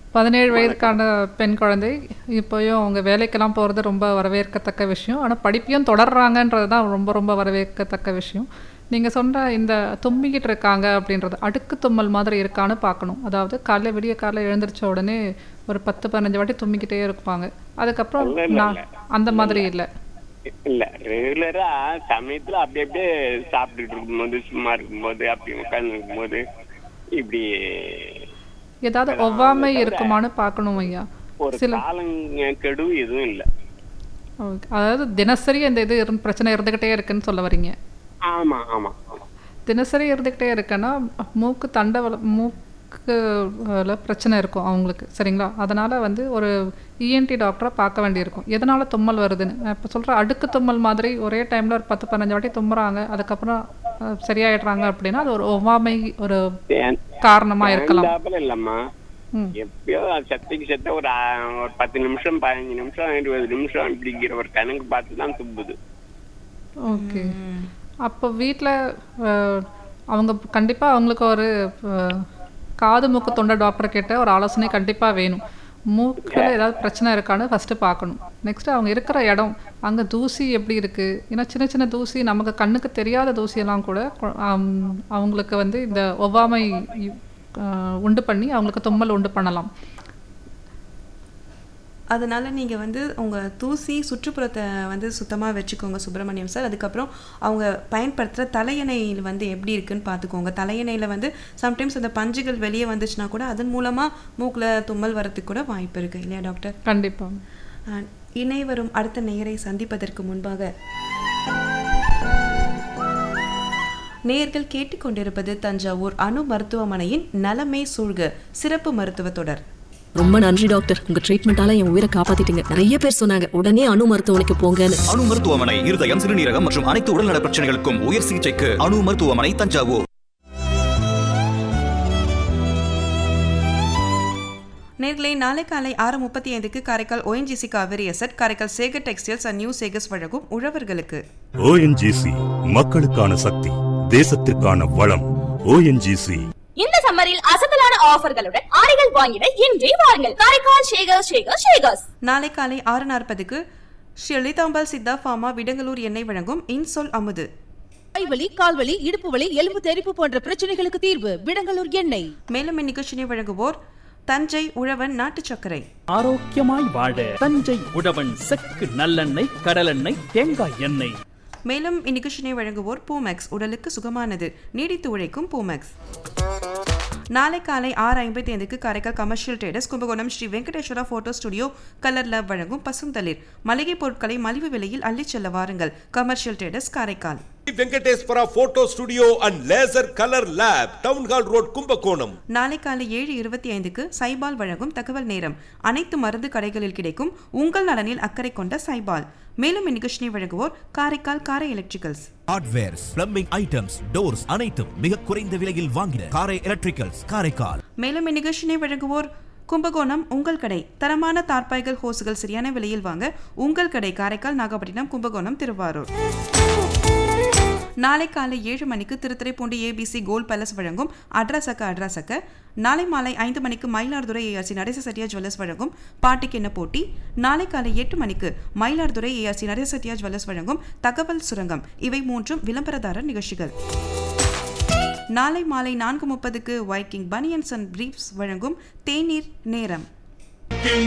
பதினேழு வயதுக்கான பெண் குழந்தை இப்போயும் அவங்க வேலைக்கெல்லாம் போகிறது ரொம்ப வரவேற்கத்தக்க விஷயம் ஆனால் படிப்பையும் தொடர்றாங்கன்றது தான் ரொம்ப ரொம்ப வரவேற்கத்தக்க விஷயம் நீங்கள் சொன்ன இந்த தும்மிக்கிட்டு இருக்காங்க அப்படின்றது அடுக்கு தும்மல் மாதிரி இருக்கான்னு பார்க்கணும் அதாவது காலைல விடிய காலைல எழுந்திரிச்ச உடனே ஒரு பத்து பதினஞ்சு வாட்டி தும்மிக்கிட்டே இருப்பாங்க அதுக்கப்புறம் இல்ல, இல்ல, நான் இல்ல. அந்த மாதிரி இல்லை இல்ல ரெகுலரா சமயத்துல அப்படி அப்படியே சாப்பிட்டுட்டு இருக்கும்போது சும்மா இருக்கும்போது அப்படி உட்கார்ந்து இருக்கும்போது இப்படி ஏதாவது ஒவ்வாமை இருக்குமான்னு பார்க்கணும் ஐயா ஒரு சில காலங்கெடு எதுவும் இல்ல ஓகே. அதாவது தினசரி அந்த இது இருந்து- பிரச்சனை இருந்துக்கிட்டே இருக்குன்னு சொல்ல வரீங்க ஆமா ஆமா ஆமா தினசரி இருந்துக்கிட்டே இருக்குன்னா மூக்கு தண்டவல மூக்குல பிரச்சனை இருக்கும் அவங்களுக்கு சரிங்களா அதனால் வந்து ஒரு இஎன்டி டாக்டரை பார்க்க வேண்டியிருக்கும் எதனால் தும்மல் வருதுன்னு நான் இப்போ சொல்கிற அடுக்கு தும்மல் மாதிரி ஒரே டைமில் ஒரு பத்து பதினஞ்சு வாட்டி தும்முறாங்க அதுக்கப்புறம் அஹ், சரியாயிடுறாங்க அப்படின்னா அது ஒரு ஒவ்வாமை ஒரு ஏன் காரணமாக இருக்கலாம் சேர்ந்தாப்புல இல்லம்மா ம் எப்பயோ சத்துக்கு சத்த ஒரு ஆ- ஒரு பத்து நிமிஷம் பதினஞ்சு நிமிஷம் இருபது நிமிஷம் இப்படிங்கிற ஒரு கணக்கு பார்த்து தான் துப்புது ஓகே அப்போ வீட்டில் அவங்க கண்டிப்பாக அவங்களுக்கு ஒரு அஹ், காது மூக்கு தொண்டை டாக்டர் கிட்ட ஒரு ஆலோசனை கண்டிப்பாக வேணும் மூக்கில் ஏதாவது பிரச்சனை இருக்கான்னு ஃபஸ்ட்டு பார்க்கணும் நெக்ஸ்ட்டு அவங்க இருக்கிற இடம் அங்கே தூசி எப்படி இருக்குது ஏன்னா சின்ன சின்ன தூசி நமக்கு கண்ணுக்கு தெரியாத தூசியெல்லாம் கூட கொ- ஆம், அவங்களுக்கு வந்து இந்த ஒவ்வாமை அஹ், உண்டு பண்ணி அவங்களுக்கு தும்மல் உண்டு பண்ணலாம் அதனால நீங்க வந்து உங்க தூசி சுற்றுப்புறத்தை வந்து சுத்தமா வச்சுக்கோங்க சுப்பிரமணியம் சார் அதுக்கப்புறம் அவங்க பயன்படுத்துற தலையணையில் வந்து எப்படி இருக்குன்னு பார்த்துக்கோங்க தலையணையில வந்து சம்டைம்ஸ் அந்த பஞ்சுகள் வெளியே வந்துச்சுன்னா கூட அதன் மூலமா மூக்குல தும்மல் வரதுக்கு கூட வாய்ப்பு இருக்கு இல்லையா டாக்டர் கண்டிப்பாக அஹ், இணை வரும் அடுத்த நேயரை சந்திப்பதற்கு முன்பாக நேயர்கள் கேட்டுக்கொண்டிருப்பது தஞ்சாவூர் அணு மருத்துவமனையின் நலமே சூழ்க சிறப்பு மருத்துவ தொடர் ரொம்ப நன்றி டாக்டர் உங்க ட்ரீட்மெண்டால என் உயிரை காப்பாத்திட்டீங்க நிறைய பேர் சொன்னாங்க உடனே அணு மருத்துவமனைக்கு போங்கன்னு அணு மருத்துவமனை இருதயம் சிறுநீரகம் மற்றும் அனைத்து உடல்நல பிரச்சனைகளுக்கும் உயர் சிகிச்சைக்கு அணு மருத்துவமனை தஞ்சாவூர் நேர்களை நாளை காலை ஆறு முப்பத்தி ஐந்துக்கு Karaikal ONGC Cauvery asset Karaikal Sekar textiles and new Sekars வழங்கும் உழவர்களுக்கு ஓஎன்ஜிசி மக்களுக்கான சக்தி தேசத்திற்கான வளம் ஓஎன்ஜிசி இந்த சம்மரில் அசத்தலான ஆஃபர்களுடன் ஆடைகள் வாங்கிட இன்றே வாருங்கள் காரைக்கால் ஷேகர் ஷேகர் ஷேகர்ஸ் நாளை காலை ஆறு நாற்பதுக்கு ஸ்ரீ லலிதாம்பாள் சித்தா ஃபார்மா விடங்கலூர் எண்ணெய் வழங்கும் இன்சொல் அமுது கைவலி கால்வலி இடுப்பு வலி எலும்பு தெறிப்பு போன்ற பிரச்சனைகளுக்கு தீர்வு விடங்கலூர் எண்ணெய் மேலும் இந்நிகழ்ச்சியை வழங்குவோர் தஞ்சை உழவன் நாட்டு சர்க்கரை ஆரோக்கியமாய் வாழ தஞ்சை உழவன் செக்கு நல்லெண்ணெய் கடலெண்ணெய் தேங்காய் எண்ணெய் மேலும் இந்நிகழ்ச்சியை வழங்குவோர் பூமெக்ஸ் உடலுக்கு சுகமானது நீடித்து உழைக்கும் பூமெக்ஸ் நாளை காலை ஆறு ஐம்பத்தி ஐந்துக்கு Karaikal commercial traders Kumbakonam Sri Venkateswara photo studio colour lab வழங்கும் பசுந்தளிர் மளிகை பொருட்களை மலிவு விலையில் அள்ளிச் செல்ல வாருங்கள் commercial traders Karaikal Venkateswara photo studio and laser colour lab town hall road Kumbakonam நாளை காலை ஏழு இருபத்தி ஐந்துக்கு சைபால் வழங்கும் தகவல் நேரம் அனைத்து மருந்து கடைகளில் கிடைக்கும் உங்கள் நலனில் அக்கறை கொண்ட சைபால் மேலும் இந்நிகழ்ச்சியை வழங்குவோர் Karaikal Karai electricals hardwares plumbing items doors அனைத்தும் மிக குறைந்த விலையில் வாங்கின காரை எலக்ட்ரிக்கல்ஸ் காரைக்கால் மேலும் இந்நிகழ்ச்சியை வழங்குவோர் கும்பகோணம் உங்கள் கடை தரமான தார்பாய்கள் ஹோஸ்கள் சரியான விலையில் வாங்க உங்கள் கடை காரைக்கால் நாகப்பட்டினம் கும்பகோணம் திருவாரூர் நாளை காலை ஏழு மணிக்கு திருத்துறைப்பூண்டி ஏபிசி கோல்ட் பேலஸ் வழங்கும் அட்ராசக்க அட்ராசக்க நாளை மாலை ஐந்து மணிக்கு மயிலாடுதுறை ஏஆர்சி நடேச சத்யா ஜுவல்லர்ஸ் வழங்கும் பாட்டுக்கென்ன போட்டி நாளை காலை எட்டு மணிக்கு மயிலாடுதுறை ஏஆர்சி நடேச சத்யா ஜுவல்லர்ஸ் வழங்கும் தகவல் சுரங்கம் இவை மூன்றும் விளம்பரதாரர் நிகழ்ச்சிகள் நாளை மாலை நான்கு முப்பதுக்கு வைக்கிங் பனியன்ஸ் அண்ட் பிரீப்ஸ் வழங்கும் தேநீர் நேரம்